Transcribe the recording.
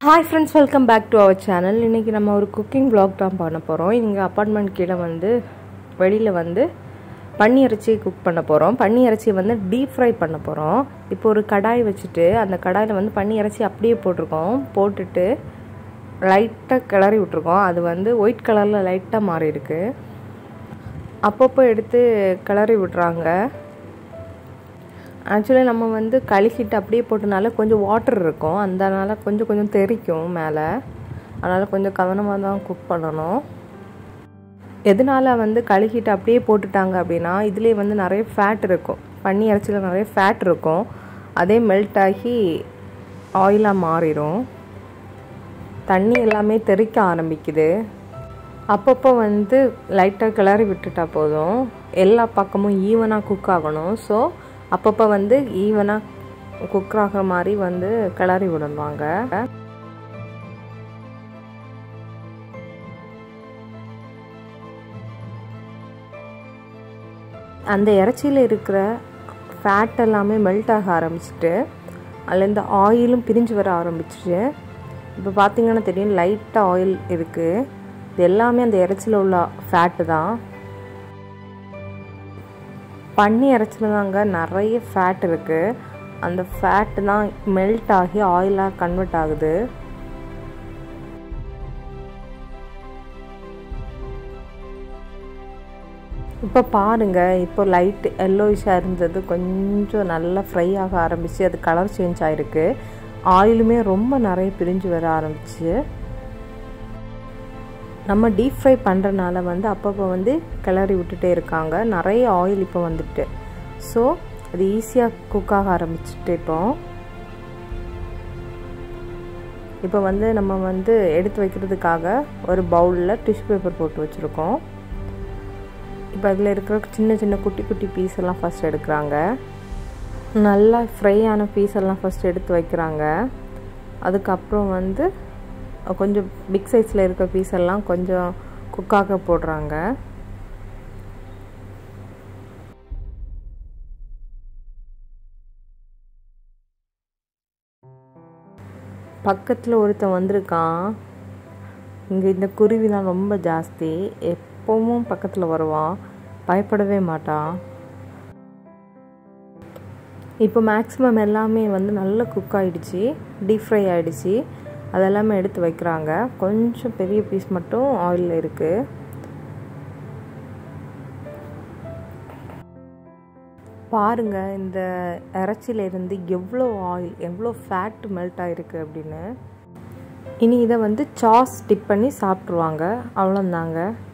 hi friends welcome back to our channel இன்றைக்கி நம்ம ஒரு குக்கிங் vlog தான் பண்ண போகிறோம் இங்கே அப்பார்ட்மெண்ட் கீழே வந்து வெளியில் வந்து பன்னி இறைச்சி குக் பண்ண போகிறோம் பன்னி இறைச்சி வந்து டீப் ஃப்ரை பண்ண போகிறோம் இப்போ ஒரு கடாய் வச்சுட்டு அந்த கடாயில் வந்து பன்னி இறைச்சி அப்படியே போட்டிருக்கோம் போட்டுட்டு லைட்டாக கிளறி விட்ருக்கோம் அது வந்து ஒயிட் கலரில் லைட்டாக மாறி இருக்கு அப்பப்போ எடுத்து கிளறி விட்றாங்க ஆக்சுவலி நம்ம வந்து கழுகிட்டு அப்படியே போட்டனால கொஞ்சம் வாட்டர் இருக்கும் அதனால கொஞ்சம் கொஞ்சம் தெறிக்கும் மேலே அதனால் கொஞ்சம் கவனமாக தான் குக் பண்ணணும் எதனால் வந்து கழுகிட்டு அப்படியே போட்டுட்டாங்க அப்படின்னா இதுலேயே வந்து நிறைய ஃபேட் இருக்கும் பன்னி இறைச்சியில் நிறைய ஃபேட் இருக்கும் அதே மெல்ட் ஆகி ஆயிலாக மாறிடும் தண்ணி எல்லாமே தெறிக்க ஆரம்பிக்குது அப்பப்போ வந்து லைட்டாக கிளறி விட்டுட்டா போதும் எல்லா பக்கமும் ஈவனாக குக் ஆகணும் ஸோ அப்பப்போ வந்து ஈவனாக குக் ஆகிற மாதிரி வந்து கிளறி விடணுவாங்க அந்த இறைச்சியில் இருக்கிற ஃபேட் எல்லாமே மெல்ட் ஆக ஆரம்பிச்சிட்டு அதுலேருந்து ஆயிலும் பிரிஞ்சு வர ஆரம்பிச்சிச்சு இப்போ பார்த்தீங்கன்னா தெரியும் லைட்டாக ஆயில் இருக்குது இது எல்லாமே அந்த இறைச்சியில் உள்ள ஃபேட்டு தான் பன்னி இறைச்சியில் தாங்க நிறைய ஃபேட் இருக்குது அந்த ஃபேட்டு தான் மெல்ட் ஆகி ஆயிலாக கன்வெர்ட் ஆகுது இப்போ பாருங்கள் இப்போ லைட் எல்லோயிஷாக இருந்தது கொஞ்சம் நல்லா ஃப்ரை ஆக ஆரம்பிச்சு அது கலர் சேஞ்ச் ஆகிருக்கு ஆயிலுமே ரொம்ப நிறைய பிரிஞ்சு வர ஆரம்பிச்சு நம்ம டீப் ஃப்ரை பண்ணுறனால வந்து அப்பப்போ வந்து கிளறி விட்டுட்டே இருக்காங்க நிறைய ஆயில் இப்போ வந்துட்டு ஸோ அது ஈஸியாக குக் ஆக ஆரம்பிச்சுட்டு இப்போ இப்போ வந்து நம்ம வந்து எடுத்து வைக்கிறதுக்காக ஒரு பவுலில் டிஷ்யூ பேப்பர் போட்டு வச்சுருக்கோம் இப்போ அதில் இருக்கிற சின்ன சின்ன குட்டி குட்டி பீஸ் எல்லாம் ஃபஸ்ட் எடுக்கிறாங்க நல்லா ஃப்ரை ஆன பீஸ் எல்லாம் ஃபஸ்ட் எடுத்து வைக்கிறாங்க அதுக்கப்புறம் வந்து கொஞ்சம் பிக் சைஸில் இருக்க பீஸ் எல்லாம் கொஞ்சம் குக்காக போடுறாங்க பக்கத்தில் ஒருத்தன் வந்திருக்கான் இங்கே இந்த குருவிலாம் ரொம்ப ஜாஸ்தி எப்பவும் பக்கத்தில் வருவான் பயப்படவே மாட்டான் இப்போ மேக்ஸிமம் எல்லாமே வந்து நல்லா குக் ஆகிடுச்சு டீப் ஃப்ரை ஆகிடுச்சு அதெல்லாமே எடுத்து வைக்கிறாங்க கொஞ்சம் பெரிய பீஸ் மட்டும் ஆயிலில் இருக்குது பாருங்கள் இந்த இறைச்சியிலேருந்து எவ்வளோ ஆயில் எவ்வளோ ஃபேட் மெல்ட் ஆகிருக்கு அப்படின்னு இனி இதை வந்து சாஸ் டிப் பண்ணி சாப்பிட்ருவாங்க அவ்வளோந்தாங்க